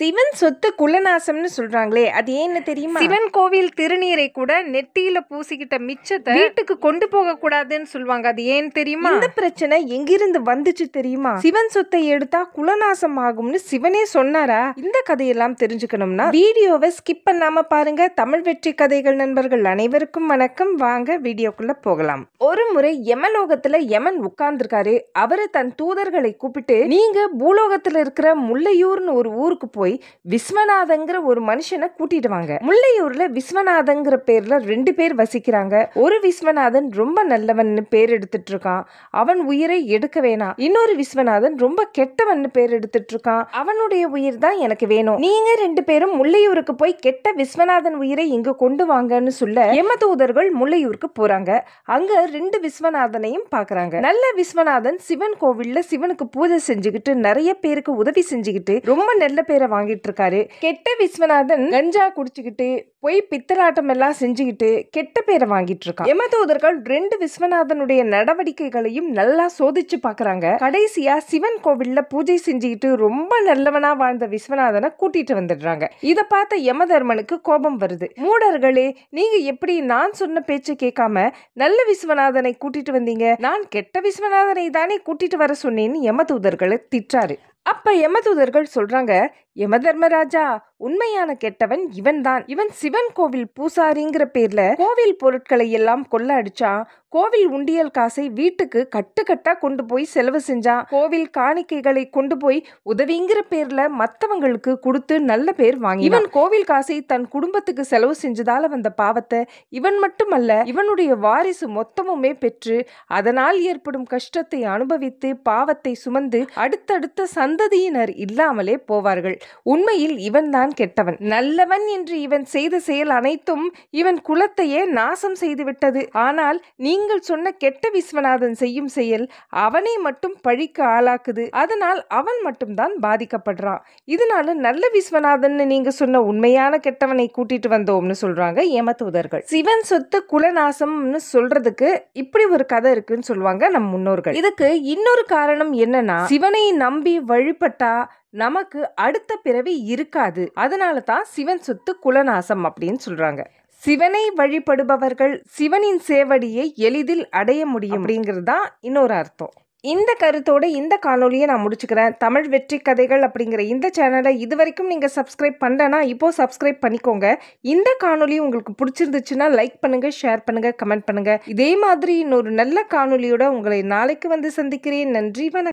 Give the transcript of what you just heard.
சிவன் சொத்து குலநாசம்னு சொல்றாங்களே அது ஏன்னு தெரியுமா சிவன் கோவில் திருநீரை கூட நெத்தியில பூசிக்கிட்ட மிச்சத்தை வீட்டுக்கு கொண்டு போக கூடாதுன்னு சொல்லுவாங்க அது ஏன்னு தெரியுமா இந்த பிரச்சனை எங்கிருந்து வந்துச்சு தெரியுமா சிவன் சொத்தை எடுத்தா குலநாசம் ஆகும்னு சிவனே சொன்னாரா இந்த கதையெல்லாம் தெரிஞ்சுக்கணும்னா வீடியோவை ஸ்கிப் பண்ணாம பாருங்க தமிழ் வெற்றி கதைகள் நண்பர்கள் அனைவருக்கும் வணக்கம் வாங்க வீடியோக்குள்ள போகலாம் ஒரு முறை யமலோகத்துல யமன் உட்கார்ந்திருக்காரு அவரு தன் தூதர்களை கூப்பிட்டு நீங்க பூலோகத்துல இருக்கிற முல்லையூர்னு ஒரு ஊருக்கு போய் விஸ்வநாதங்கிற ஒரு மனுஷனை கூட்டிட்டு வாங்க முல்லையூர்ல விஸ்வநாதங்கிற பேர்ல ரெண்டு பேர் வசிக்கிறாங்க ஒரு விஸ்வநாதன் ரொம்ப நல்லவன்னு பேர் எடுத்துட்டு இருக்கான் அவன் உயிரை எடுக்க வேணாம் இன்னொரு விஸ்வநாதன் ரொம்ப கெட்டவன்னு பேர் எடுத்துட்டு இருக்கான் அவனுடைய உயிர் தான் எனக்கு வேணும் நீங்க ரெண்டு பேரும் முல்லையூருக்கு போய் கெட்ட விஸ்வநாதன் உயிரை இங்க கொண்டு வாங்கன்னு சொல்ல யமதூதர்கள் முல்லையூருக்கு போறாங்க அங்க ரெண்டு விஸ்வநாதனையும் பாக்குறாங்க நல்ல விஸ்வநாதன் சிவன் கோவில்ல சிவனுக்கு பூஜை செஞ்சுக்கிட்டு நிறைய பேருக்கு உதவி செஞ்சுக்கிட்டு ரொம்ப நல்ல பேரை வாங்கிட்டு இருக்காரு கெட்ட விஸ்வநாதன் கஞ்சா குடிச்சுக்கிட்டு பொய் பித்தலாட்டம் எல்லாம் செஞ்சுக்கிட்டு கெட்ட பேரை வாங்கிட்டு இருக்கான் யமதூதர்கள் ரெண்டு விஸ்வநாதனுடைய நடவடிக்கைகளையும் நல்லா சோதிச்சு பாக்குறாங்க கடைசியா சிவன் கோவில்ல பூஜை செஞ்சுக்கிட்டு ரொம்ப நல்லவனா வாழ்ந்த விஸ்வநாதனை கூட்டிட்டு வந்துடுறாங்க இத பார்த்த யமதர்மனுக்கு கோபம் வருது மூடர்களே நீங்க எப்படி நான் சொன்ன பேச்சு கேட்காம நல்ல விஸ்வநாதனை கூட்டிட்டு வந்தீங்க நான் கெட்ட விஸ்வநாதனை தானே கூட்டிட்டு வர சொன்னேன்னு யமதூதர்களை திட்டாரு அப்ப யமதூதர்கள் சொல்றாங்க யமதர்மராஜா உண்மையான கெட்டவன் இவன்தான் இவன் சிவன் கோவில் பூசாரிங்கிற பேர்ல கோவில் பொருட்களை எல்லாம் கொள்ள அடிச்சான் கோவில் உண்டியல் காசை வீட்டுக்கு கட்டு கட்டா கொண்டு போய் செலவு செஞ்சான் கோவில் காணிக்கைகளை கொண்டு போய் உதவிங்கிற பேர்ல மத்தவங்களுக்கு கொடுத்து நல்ல பேர் வாங்கி இவன் கோவில் காசை தன் குடும்பத்துக்கு செலவு செஞ்சதால வந்த பாவத்தை இவன் மட்டுமல்ல இவனுடைய வாரிசு மொத்தமுமே பெற்று அதனால் ஏற்படும் கஷ்டத்தை அனுபவித்து பாவத்தை சுமந்து அடுத்தடுத்த சந்ததியினர் இல்லாமலே போவார்கள் உண்மையில் இவன்தான் கெட்டவன் நல்லவன் என்று இவன் செய்த செயல் அனைத்தும் இவன் குலத்தையே நாசம் செய்துவிட்டது ஆனால் நீங்கள் சொன்ன கெட்ட விஸ்வநாதன் செய்யும் செயல் அவனை மட்டும் பழிக்க ஆளாக்குது அதனால் அவன் மட்டும்தான் பாதிக்கப்படுறான் இதனால நல்ல விஸ்வநாதன் நீங்க சொன்ன உண்மையான கெட்டவனை கூட்டிட்டு வந்தோம்னு சொல்றாங்க யமதூதர்கள் சிவன் சொத்து குலநாசம்னு சொல்றதுக்கு இப்படி ஒரு கதை இருக்குன்னு சொல்லுவாங்க நம் முன்னோர்கள் இதுக்கு இன்னொரு காரணம் என்னன்னா சிவனை நம்பி வழிபட்டா நமக்கு அடுத்த பிறவி இருக்காது அதனால தான் சிவன் சொத்து குலநாசம் அப்படின்னு சொல்றாங்க சிவனை வழிபடுபவர்கள் சிவனின் சேவடியை எளிதில் அடைய முடியும் அப்படிங்கிறது தான் இன்னொரு அர்த்தம் இந்த கருத்தோட இந்த காணொலியை நான் முடிச்சுக்கிறேன் தமிழ் வெற்றி கதைகள் அப்படிங்கிற இந்த சேனலை இது வரைக்கும் நீங்கள் சப்ஸ்கிரைப் பண்ணலனா இப்போ சப்ஸ்கிரைப் பண்ணிக்கோங்க இந்த காணொலி உங்களுக்கு பிடிச்சிருந்துச்சுன்னா லைக் பண்ணுங்க ஷேர் பண்ணுங்க கமெண்ட் பண்ணுங்க இதே மாதிரி இன்னொரு நல்ல காணொலியோட உங்களை நாளைக்கு வந்து சந்திக்கிறேன் நன்றி வணக்கம்